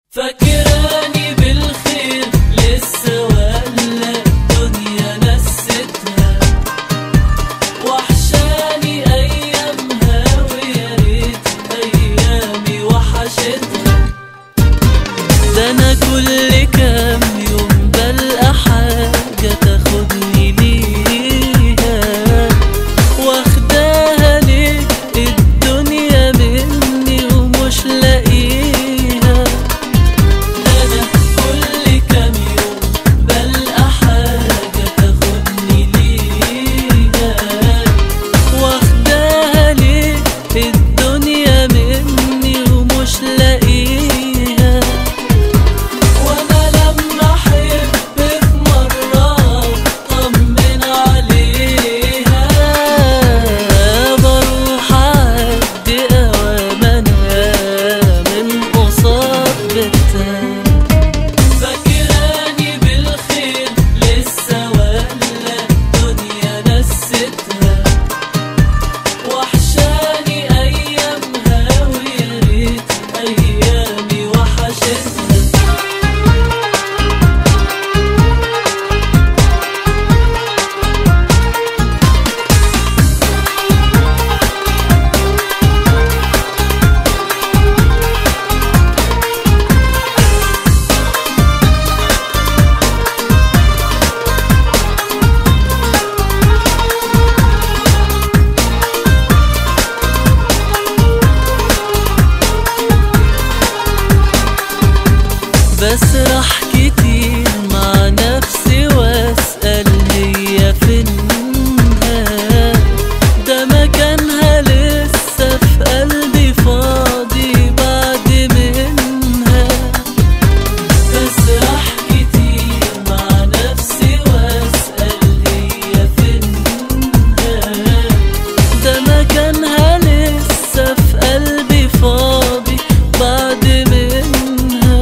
فاكراني بالخير لسه ولا الدنيا نستها وحشاني ايامها ويا ريت ايامي وحشتها ده انا كل كام يوم بلقى حاجة تاخدني ليها واخداها ليه الدنيا مني ومش لاقيها ده انا كل كام يوم بلقى حاجة تاخدني ليها واخداها ليه الدنيا مني ومش لاقيها وانا لما احب في مرة اطمن عليها بروح اعدي اوامرها من قصاد بيتها فاكراني بالخير لسه ولا الدنيا نستها وحشاني ايامها ويا ريت ايامي وحشتها بسرح كتير مع نفسي واسأل هي فينها ده مكانها لسه في قلبي فاضي بعد منها بسرح كتير مع نفسي واسأل هي فينها ده مكانها لسه في قلبي فاضي بعد منها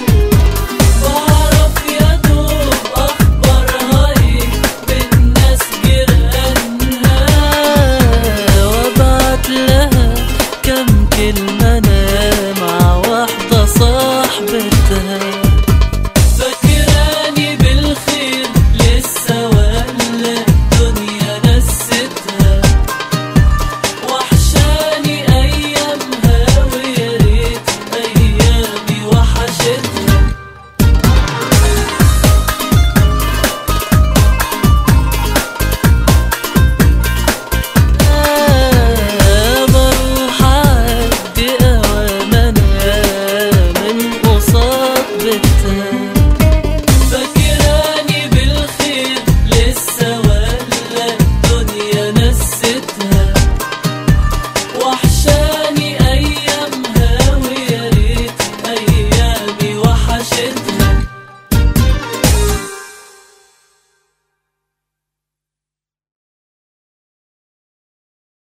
بعرف يا دوب اخبارها ايه بالناس جيرانها وابعت لها كم كلمة انا مع واحدة صاحبتها